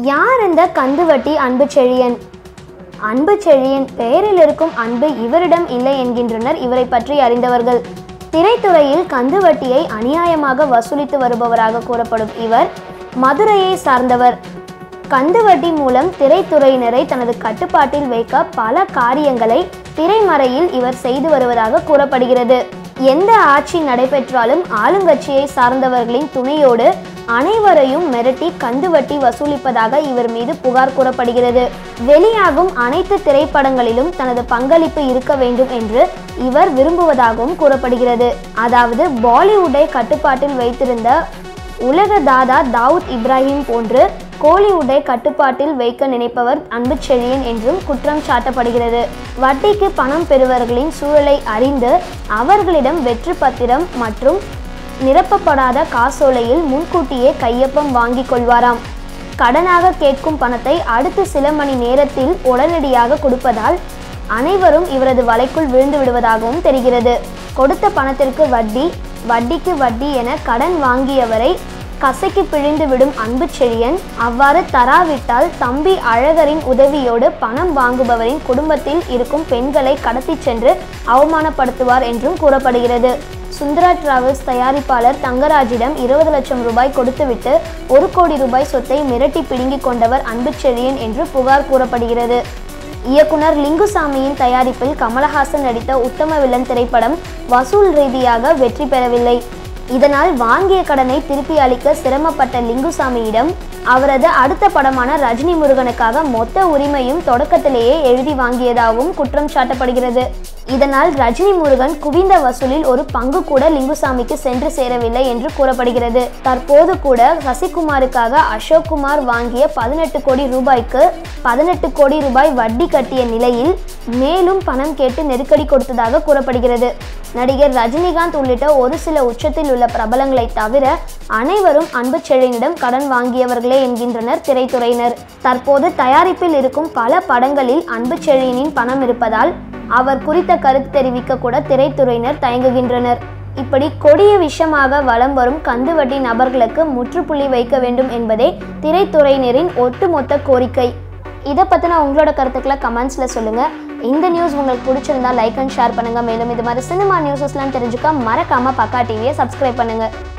யார் இந்த கந்துவட்டி அன்பு செழியன் அன்பு செழியன் பெயரில் இருக்கும் அன்பு இவரிடம் இல்லை என்கின்றனர் இவரை பற்றி அறிந்தவர்கள் திரைத்துறையில் கந்துவட்டியை அநியாயமாக வசூலித்து வருபவராக கூறப்படும் இவர் மதுரையை சார்ந்தவர் கந்துவட்டி மூலம் திரைத்துறையினரை தனது கட்டுப்பாட்டில் வைக்க பல காரியங்களை திரைமறையில் இவர் செய்து வருவதாக கூறப்படுகிறது எந்த ஆட்சி நடைபெற்றாலும் ஆளுங்கட்சியை சார்ந்தவர்களின் துணையோடு அனைவரையும் மிரட்டி கந்துவட்டி வசூலிப்பதாக இவர் மீது புகார் கூறப்படுகிறது வெளியாகும் அனைத்து திரைப்படங்களிலும் தனது பங்களிப்பு இருக்க வேண்டும் என்று இவர் விரும்புவதாகவும் கூறப்படுகிறது அதாவது பாலிவுட்டை கட்டுப்பாட்டில் வைத்திருந்த உலக தாதா தாவூத் இப்ராஹிம் போன்று கோலிவுட்டை கட்டுப்பாட்டில் வைக்க நினைப்பவர் அன்பு செழியன் என்றும் குற்றம் சாட்டப்படுகிறது வட்டிக்கு பணம் பெறுவர்களின் சூழலை அறிந்து அவர்களிடம் வெற்று பத்திரம் மற்றும் நிரப்பப்படாத காசோலையில் முன்கூட்டியே கையொப்பம் வாங்கிக் கொள்வாராம் கடனாக கேட்கும் பணத்தை அடுத்த சில மணி நேரத்தில் உடனடியாக கொடுப்பதால் அனைவரும் இவரது வலைக்குள் விழுந்து விடுவதாகவும் தெரிகிறது கொடுத்த பணத்திற்கு வட்டி வட்டிக்கு வட்டி என கடன் வாங்கியவரை கசக்கி பிழிந்து விடும் அன்பு செழியன் அவ்வாறு தராவிட்டால் தம்பி அழகரின் உதவியோடு பணம் வாங்குபவரின் குடும்பத்தில் இருக்கும் பெண்களை கடத்திச் சென்று அவமானப்படுத்துவார் என்றும் கூறப்படுகிறது சுந்தரா டிராவல்ஸ் தயாரிப்பாளர் தங்கராஜிடம் இருபது லட்சம் ரூபாய் கொடுத்துவிட்டு ஒரு கோடி ரூபாய் சொத்தை மிரட்டி பிடுங்கிக் கொண்டவர் அன்பு செழியன் என்று புகார் கூறப்படுகிறது இயக்குனர் லிங்குசாமியின் தயாரிப்பில் கமலஹாசன் நடித்த உத்தம வில்லன் திரைப்படம் வசூல் ரீதியாக வெற்றி பெறவில்லை இதனால் வாங்கிய கடனை திருப்பி அளிக்க சிரமப்பட்ட லிங்குசாமியிடம் அவரது அடுத்த படமான ரஜினி முருகனுக்காக மொத்த உரிமையும் தொடக்கத்திலேயே எழுதி வாங்கியதாகவும் குற்றம் சாட்டப்படுகிறது இதனால் ரஜினி முருகன் குவிந்த வசூலில் ஒரு பங்கு கூட லிங்குசாமிக்கு சென்று சேரவில்லை என்று கூறப்படுகிறது தற்போது கூட சசிகுமாருக்காக அசோக் குமார் வாங்கிய பதினெட்டு கோடி ரூபாய்க்கு பதினெட்டு கோடி ரூபாய் வட்டி கட்டிய நிலையில் மேலும் பணம் கேட்டு நெருக்கடி கொடுத்ததாக கூறப்படுகிறது நடிகர் ரஜினிகாந்த் உள்ளிட்ட ஒரு சில உச்சத்தில் உள்ள பிரபலங்களை தவிர அனைவரும் அன்பு செழியனிடம் கடன் வாங்கியவர்களே என்கின்றனர் திரைத்துறையினர் தற்போது தயாரிப்பில் இருக்கும் பல படங்களில் அன்பு செழியனின் பணம் இருப்பதால் அவர் குறித்த கருத்து தெரிவிக்க கூட திரைத்துறையினர் தயங்குகின்றனர் இப்படி கொடிய விஷமாக வலம் வரும் கந்துவட்டி நபர்களுக்கு முற்றுப்புள்ளி வைக்க வேண்டும் என்பதே திரைத்துறையினரின் ஒட்டுமொத்த கோரிக்கை இதை பற்றின உங்களோட கருத்துக்களை கமெண்ட்ஸில் சொல்லுங்கள் இந்த நியூஸ் உங்களுக்கு பிடிச்சிருந்தா லைக் அண்ட் ஷேர் பண்ணுங்கள் மேலும் இது மாதிரி சினிமா நியூஸஸ்லாம் தெரிஞ்சுக்க மறக்காமல் பக்கா டிவியை சப்ஸ்கிரைப் பண்ணுங்கள்